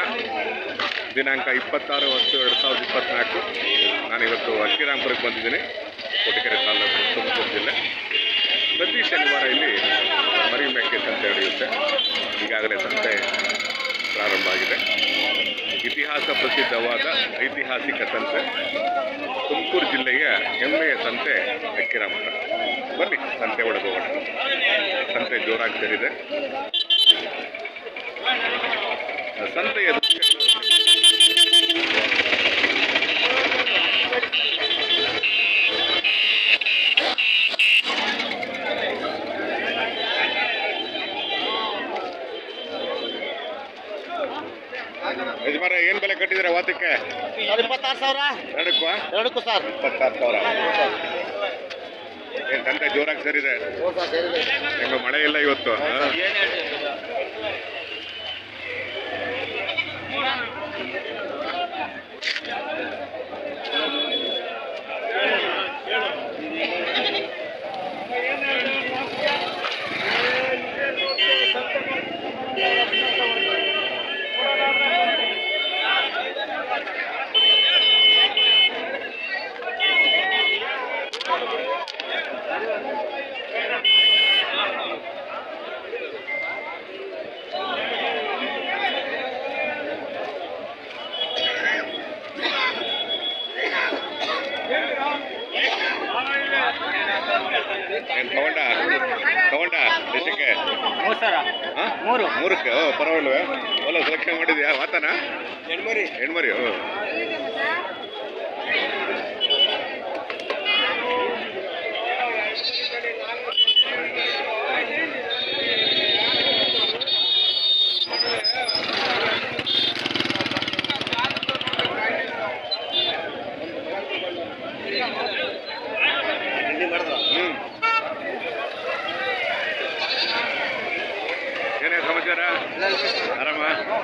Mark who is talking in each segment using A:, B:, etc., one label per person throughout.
A: ದಿನಾಂಕ ಇಪ್ಪತ್ತಾರು ಹತ್ತು ಎರಡು ಸಾವಿರದ ಇಪ್ಪತ್ತ್ನಾಲ್ಕು ನಾನಿವತ್ತು ಅಕ್ಕಿರಾಂಪುರಕ್ಕೆ ಬಂದಿದ್ದೀನಿ ಕೊಟ್ಟಿಗೆರೆ ತಾಲೂಕು ತುಮಕೂರು ಜಿಲ್ಲೆ ಪ್ರತಿ ಶನಿವಾರ ಇಲ್ಲಿ ಮರಿ ಮೇಕೆ ಸಂತೆ ನಡೆಯುತ್ತೆ ಈಗಾಗಲೇ ಸಂತೆ ಪ್ರಾರಂಭ ಆಗಿದೆ ಇತಿಹಾಸ ಪ್ರಸಿದ್ಧವಾದ ಐತಿಹಾಸಿಕ ಸಂತೆ ತುಮಕೂರು ಜಿಲ್ಲೆಯ ಹೆಮ್ಮೆಯ ಸಂತೆ ಅಕ್ಕಿರಾಂಪುರ ಬನ್ನಿ ಸಂತೆ ಒಳಗೆ ಹೋಗೋಣ ಸಂತೆ ಜೋರಾಗಿ ಸೇರಿದೆ ಸಂತೆಯ ದೃಶ್ಯ ಯಜಮಾನ ಏನ್ ಬೆಲೆ ಕಟ್ಟಿದ್ರೆ ವಾತಕ್ಕೆ
B: ಸರ್ ಇಪ್ಪತ್ತಾರು ಸಾವಿರ
A: ಎರಡಕ್ಕೂ
B: ಎರಡಕ್ಕೂ ಸರ್
A: ಇಪ್ಪತ್ತಾರು ಸಾವಿರ ಏನ್ ಸಂತೆ ಜೋರಾಗಿ ಸೇರಿದೆ ಹೆಂಗ ಮಳೆ ಇಲ್ಲ ಇವತ್ತು ಹಾ? ಏನ್ ತಗೊಂಡ ತಗೊಂಡ ಎಷ್ಟಕ್ಕೆ
B: ಮೂರು ಸರ
A: ಹಾ?
B: ಮೂರು
A: ಮೂರಕ್ಕೆ ಓ ಪರವಾಗಿಲ್ವೇ ಒಲ್ಲ ಸೆಲೆಕ್ಷನ್ ಮಾಡಿದ್ಯಾ ವಾತನ
B: ಹೆಣ್ಮರಿ
A: ಹೆಣ್ಮರಿ ಹ್ಞೂ ಹ್ಞೂ ಏನೇ ಸಮಾಚಾರ ಆರಾಮ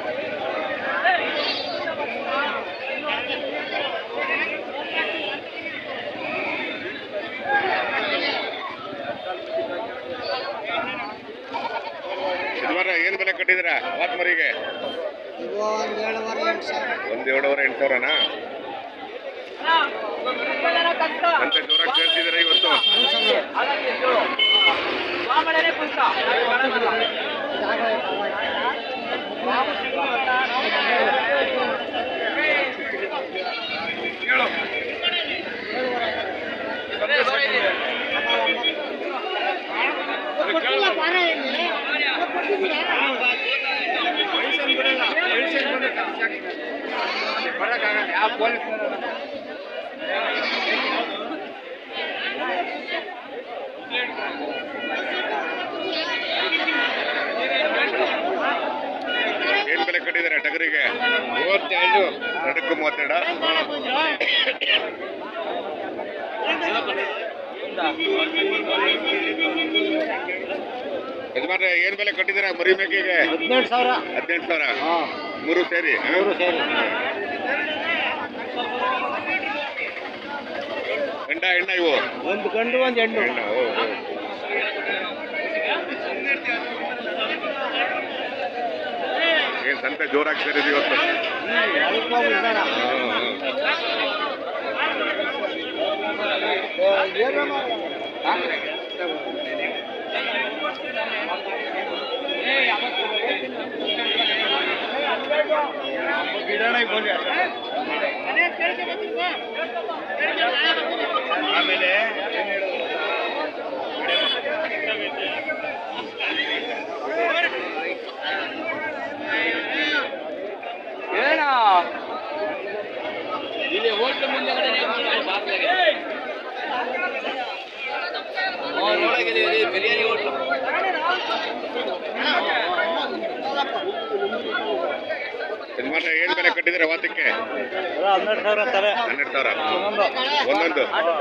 A: ಯಜಮಾನ ಏನು ಬೆಲೆ ಕಟ್ಟಿದ್ದೀರಾ ವಾತ್ ಮರಿಗೆ
B: ಇವು ಒಂದು ಏಳುವರೆ ಎಂಟು ಸಾವಿರ
A: ಒಂದು ಏಳುವರೆ ಎಂಟು ಸಾವಿರನಾ ಅಂತ ಜೋರಾಗಿ ಸೇರ್ತಿದ್ದೀರಾ ಇವತ್ತು ಏನ್ ಬೆಲೆ ಕಟ್ಟಿದ್ದೀರಾ ಟಗರಿಗೆ ಮೂವತ್ತೆರಡು ಎರಡಕ್ಕೂ ಮೂವತ್ತೆರಡ ಯಜಮಾನ್ರೆ ಏನ್ ಬೆಲೆ ಕಟ್ಟಿದ್ದೀರಾ ಮರಿ ಮೇಕೆಗೆ
B: ಹದಿನೆಂಟು ಸಾವಿರ
A: ಹದಿನೆಂಟು ಸಾವಿರ
B: ಹಾಂ
A: ಮೂರು ಸೇರಿ ಹಾ?
B: ಮೂರು ಸೇರಿ
A: ಗಂಡ ಹೆಣ್ಣ ಇವು
B: ಒಂದು ಗಂಡು ಒಂದು ಹೆಣ್ಣು
A: ಹೆಣ್ಣ ಓ ಓ. ಏನ್ ಸಂತೆ ಜೋರಾಗಿ ಸೇರಿದೆ ಇವತ್ತು
B: ಅದಕ್ಕೆ ಹೋಗಿ ನಿಧಾನ.
A: ಹಾ, ಹಾ.
B: ಆಮೇಲೆ ಏನ ಇಲ್ಲಿ ಹೋಟ್ಲು ಮುಂದೆಗಡೆ ಬಿರಿಯಾನಿ ಹೋಟ್ಲು
A: ಯಜಮಾನ್ರೆ ಏನ್ ಬೆಲೆ ಕಟ್ಟಿದ್ದೀರಾ ವಾತಕ್ಕೆ
B: ಹನ್ನೆರಡು ಸಾವಿರ ಅಂತಾರೆ
A: ಹನ್ನೆರಡು ಸಾವಿರ
B: ಒಂದೊಂದು
A: ಒಂದೊಂದು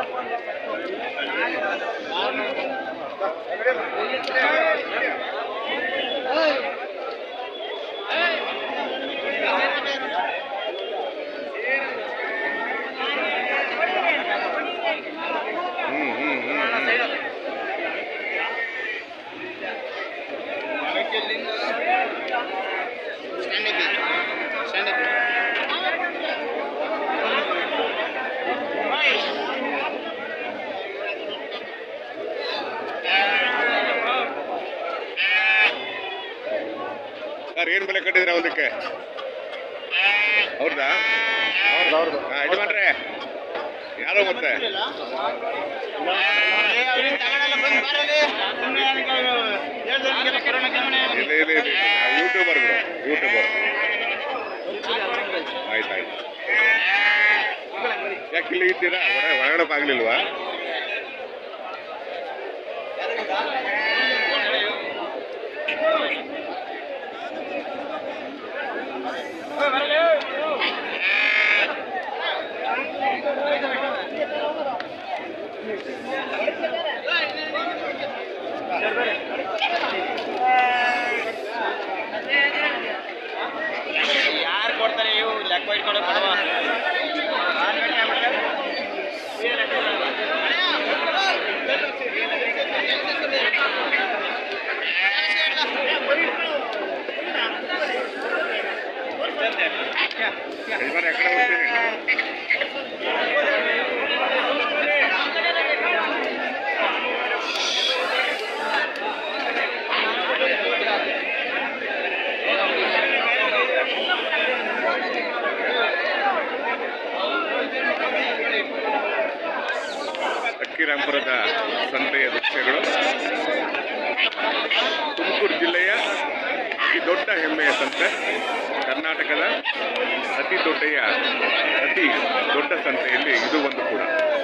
A: ಹ್ಮ್ ಹ್ಮ್ ಹ್ಮ್ ಹ್ಮ್. ಯಜಮಾನ್ ಏನು ಬೆಲೆ ಕಟ್ಟಿದ್ರೆ ಒಂದಕ್ಕೆ ಅವ್ರದಾ
B: ಅವ್ರದ್ದು ಅವ್ರದ್ದು
A: ಹಾಂ ಯಜಮಾನ್ರೆ ಯಾರೋ ಮತ್ತೆ ಇಲ್ಲ ಇಲ್ಲ ಇಲ್ಲ ಯೂಟ್ಯೂಬರ್ಗಳು ಯೂಟ್ಯೂಬರ್ ಆಯ್ತು ಆಯ್ತು ಯಾಕೆ ಇಲ್ಲಿ ಇದ್ದೀರಾ ಹೊರ ಹೊರಗಡೆ ಆಗ್ಲಿಲ್ವಾ
B: ಯಾರು ಕೊಡ್ತಾರೆ ಇವು ಲೆಕ್ಕ ಇಟ್ಕೊಂಡು ಕೊಡುವ
A: ಯಜಮಾನ್ ಎಕಡೆ ಹೋಗ್ತೀನಿ ಅಕ್ಕಿರಾಂಪುರದ ಸಂತೆಯ ದೃಶ್ಯಗಳು ತುಮಕೂರು ಜಿಲ್ಲೆಯ ಅತಿ ದೊಡ್ಡ ಹೆಮ್ಮೆಯ ಸಂತೆ ಕರ್ನಾಟಕದ ಅತಿ ದೊಡ್ಡೆಯ ಅತಿ ದೊಡ್ಡ ಸಂತೆಯಲ್ಲಿ ಇದು ಒಂದು ಕೂಡ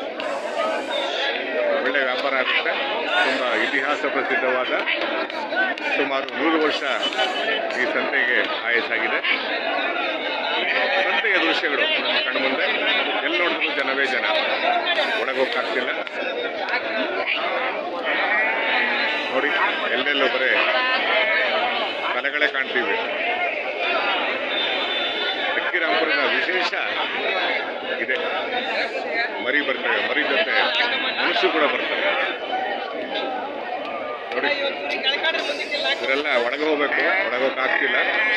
A: ಒಳ್ಳೆ ವ್ಯಾಪಾರ ಆಗುತ್ತೆ ತುಂಬ ಇತಿಹಾಸ ಪ್ರಸಿದ್ಧವಾದ ಸುಮಾರು ನೂರು ವರ್ಷ ಈ ಸಂತೆಗೆ ಆಯಸ್ಸಾಗಿದೆ ಸಂತೆಯ ದೃಶ್ಯಗಳು ನಮ್ಮ ಕಣ್ಮುಂದೆ ಎಲ್ಲಿ ನೋಡಿದ್ರು ಜನವೇ ಜನ ಒಳಗೋಕ್ಕಾಗ್ತಿಲ್ಲ ನೋಡಿ ಎಲ್ಲೆಲ್ಲೂ ಬರೇ ಕಲೆಗಳೇ ಕಾಣ್ತೀವಿ ಅಕ್ಕಿರಾಂಪುರದ ವಿಶೇಷ ಇದೆ ಮರಿ ಬರ್ತವೆ ಮರಿ ಜೊತೆ ಮನುಷ್ಯ ಕೂಡ ಬರ್ತಾರೆ ನೋಡಿ ಇವರೆಲ್ಲ ಒಳಗೆ ಹೋಗ್ಬೇಕು ಒಳಗೆ ಹೋಗಕ್ಕಾಗ್ತಿಲ್ಲ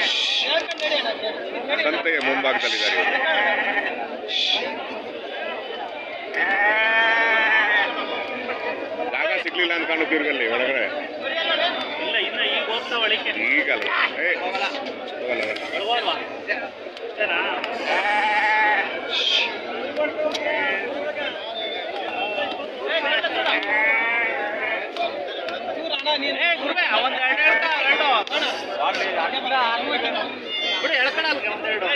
A: ಸಂತೆಯ ಮುಂಭಾಗದಲ್ಲಿದ್ದಾರೆ ಇವರು ಜಾಗ ಸಿಗ್ಲಿಲ್ಲ ಅಂತ ಕಾಣುತ್ತೆ ಇವ್ರಿಗಲ್ಲಿ ಒಳಗಡೆ
B: ಇಲ್ಲ ಇನ್ನ ಈಗ ಹೋಗ್ತಾ ಒಳಕ್ಕೆ
A: ಈಗಲ್ಲ ಏ ಹೋಗಲ್ಲ ಹೋಗಲ್ಲ
B: ಬರುವಲ್ವಾ ಅಷ್ಟೇನಾ ಏ ಗುರುವೆ ಒಂದ್ ಎರಡು ಹೇಳ್ತಾ ಎರಡು ಬಿಡು ಎಳ್ಕಣ ಒಂದೆರಡು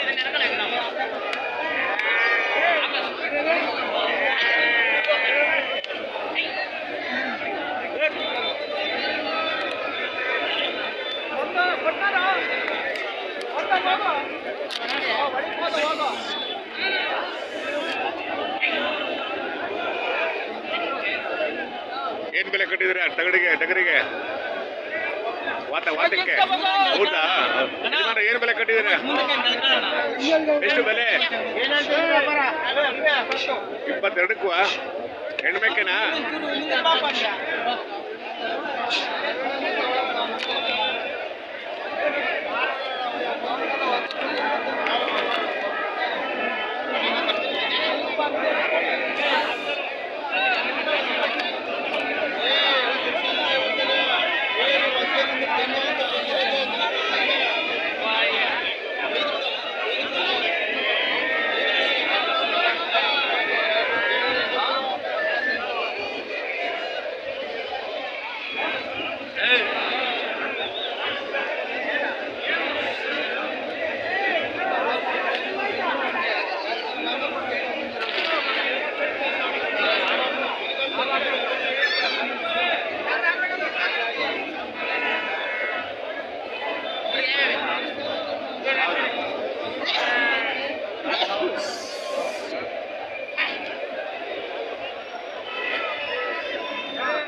A: ಏನ್ ಬೆಲೆ ಕಟ್ಟಿದ್ರೆ ತಗಡಿಗೆ ಟಗರಿಗೆ ವಾತ ವಾತಕ್ಕೆ ಹೌದಾ ಯಜಮಾನ್ರೆ, ಏನ್ ಬೆಲೆ ಕಟ್ಟಿದ್ರೆ ಎಷ್ಟು ಬೆಲೆ ಇಪ್ಪತ್ತೆರಡಕ್ಕೂ ಹೆಣ್ಬೇಕೇನಾ
B: ಏ